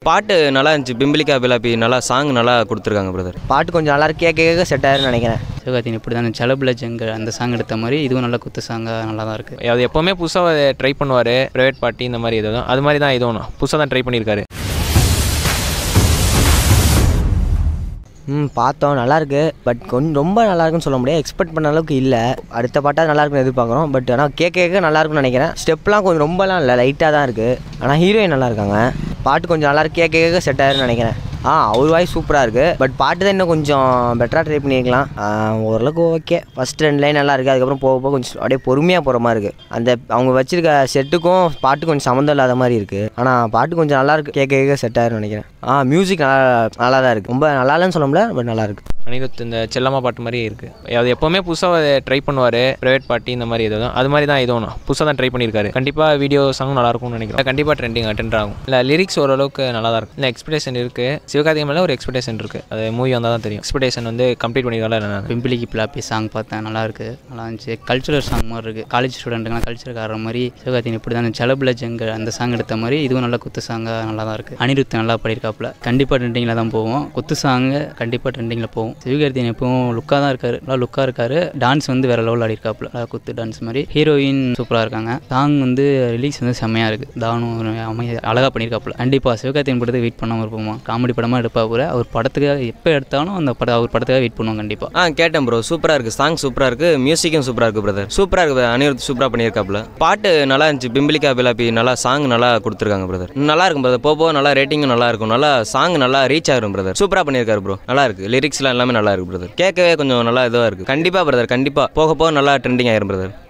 பாட்டு நல்லா இருந்துச்சு பிம்பிலிகா பிலாப்பி நல்லா சாங் நல்லா கொடுத்துருக்காங்க பிரதர் பாட்டு கொஞ்சம் நல்லா இருக்கு கேட்க கேட்க செட் ஆயிருன்னு நினைக்கிறேன் சிவகார்த்தின் இப்படி தான் செலபில் ஜங்க அந்த சாங் எடுத்த மாதிரி இதுவும் நல்லா குத்து சாங்காக நல்லா தான் இருக்குது அது எப்போவுமே புதுசாக ட்ரை பண்ணுவார் ப்ரைவேட் பார்ட்டி இந்த மாதிரி எதுவும் அது மாதிரி தான் இதுவும் புதுசாக தான் ட்ரை பண்ணியிருக்காரு ம் பார்த்தோம் நல்லா இருக்கு பட் கொஞ்சம் ரொம்ப நல்லா இருக்குன்னு சொல்ல முடியாது எக்ஸ்பெக்ட் பண்ண அளவுக்கு இல்லை அடுத்த பாட்டாக நல்லா இருக்குன்னு எதிர்பார்க்குறோம் பட் ஆனால் கேட்க கேட்க நல்லா இருக்குன்னு நினைக்கிறேன் ஸ்டெப்லாம் கொஞ்சம் ரொம்பலாம் இல்லை லைட்டாக தான் இருக்குது ஆனால் ஹீரோயின் நல்லா இருக்காங்க பாட்டு கொஞ்சம் நல்லா இருக்கு கேட்க கேட்க செட் ஆயிருன்னு நினைக்கிறேன் ஆ அவர் வாய்ஸ் சூப்பராக இருக்குது பட் பாட்டு தான் இன்னும் கொஞ்சம் பெட்டராக ட்ரை பண்ணியிருக்கலாம் ஆ, ஓரளவுக்கு ஓகே ஃபஸ்ட் ரெண்டு லைன் நல்லா இருக்குது அதுக்கப்புறம் போக போக கொஞ்சம் அப்படியே பொறுமையாக போகிற மாதிரி இருக்குது அந்த அவங்க வச்சிருக்க செட்டுக்கும் பாட்டு கொஞ்சம் சம்மந்தம் இல்லாத மாதிரி இருக்குது ஆனால் பாட்டு கொஞ்சம் நல்லா இருக்கு கேட்க கேட்க செட் ஆயிருன்னு நினைக்கிறேன் ஆ மியூசிக் நல்லா நல்லா தான் இருக்குது ரொம்ப நல்லா இல்லைன்னு சொல்ல முடியல பட் நல்லா இருக்குது அனிருத் இந்த செல்லம்மா பாட்டு மாதிரி இருக்குது அது எப்போவுமே புதுசாக ட்ரை பண்ணுவார் ப்ரைவேட் பார்ட்டி இந்த மாதிரி எதுவும் அது மாதிரி தான் இதுவும் புதுசாக தான் ட்ரை பண்ணியிருக்காரு கண்டிப்பாக வீடியோ சாங் நல்லா இருக்கும்னு நினைக்கிறேன் கண்டிப்பாக ட்ரெண்டிங் அட்டென்ட் ஆகும் இல்லை லிரிக்ஸ் ஓரளவுக்கு நல்லா தான் இருக்கும் இல்லை எக்ஸ்பெக்டேஷன் இருக்குது சிவகார்த்திகை மேலே ஒரு எக்ஸ்பெக்டேஷன் இருக்குது அது மூவி வந்தால் தான் தெரியும் எக்ஸ்பெக்டேஷன் வந்து கம்ப்ளீட் பண்ணியிருக்கால என்ன பிம்பிளிக்கு பிளாப்பி சாங் பார்த்தேன் நல்லா இருக்கு நல்லா இருந்துச்சு கல்ச்சுரல் சாங் மாதிரி இருக்குது காலேஜ் ஸ்டூடெண்ட்டுங்களாம் கல்ச்சருக்கு ஆடுற மாதிரி சிவகார்த்தின் இப்படி தான் செலபில் ஜங்க அந்த சாங் எடுத்த மாதிரி இதுவும் நல்லா குத்து சாங்காக நல்லா தான் இருக்குது அனிருத் நல்லா பாடியிருக்காப்புல கண்டிப்பாக ட்ரெண்டிங்கில் தான் போவோம் குத்து சாங்கு கண்டிப்பாக ட்ரெண்டிங்கில் போகும் சிவகார்த்தின் எப்பவும் லுக்காக தான் இருக்காரு நல்லா லுக்காக இருக்காரு டான்ஸ் வந்து வேற லெவலில் ஆடிருக்காப்புல நல்லா குத்து டான்ஸ் மாதிரி ஹீரோயின் சூப்பராக இருக்காங்க சாங் வந்து ரிலீஸ் வந்து செம்மையாக இருக்குது தானும் ஒரு அமைய அழகாக பண்ணியிருக்காப்புல கண்டிப்பாக சிவகார்த்தியின் படத்துக்கு வெயிட் பண்ணாமல் இருப்போமா காமெடி படமாக எடுப்பா கூட அவர் படத்துக்காக எப்போ எடுத்தாலும் அந்த படம் அவர் படத்துக்காக வெயிட் பண்ணுவோம் கண்டிப்பாக ஆ கேட்டேன் ப்ரோ சூப்பராக இருக்குது சாங் சூப்பராக இருக்குது மியூசிக்கும் சூப்பராக இருக்குது பிரதர் சூப்பராக இருக்குது அனிருத் சூப்பராக பண்ணியிருக்காப்புல பாட்டு நல்லா இருந்துச்சு பிம்பிலிகா பிலாப்பி நல்லா சாங் நல்லா கொடுத்துருக்காங்க பிரதர் நல்லா இருக்கும் பிரதர் போக போக நல்லா ரேட்டிங்கும் நல்லா இருக்கும் நல்லா சாங் நல்லா ரீச் ஆகும் பிரதர் சூப்பராக பண்ணியிருக்காரு ப்ரோ நல்லா இருக்கு லிரிக்ஸ்லாம் எல்லாமே நல்லா இருக்கு பிரதர் கேட்கவே கொஞ்சம் நல்லா இதுவாக இருக்குது கண்டிப்பாக பிரதர் கண்டிப்பாக போக போக நல்லா ட்ரெண்டிங் ஆயிரும் பிரதர்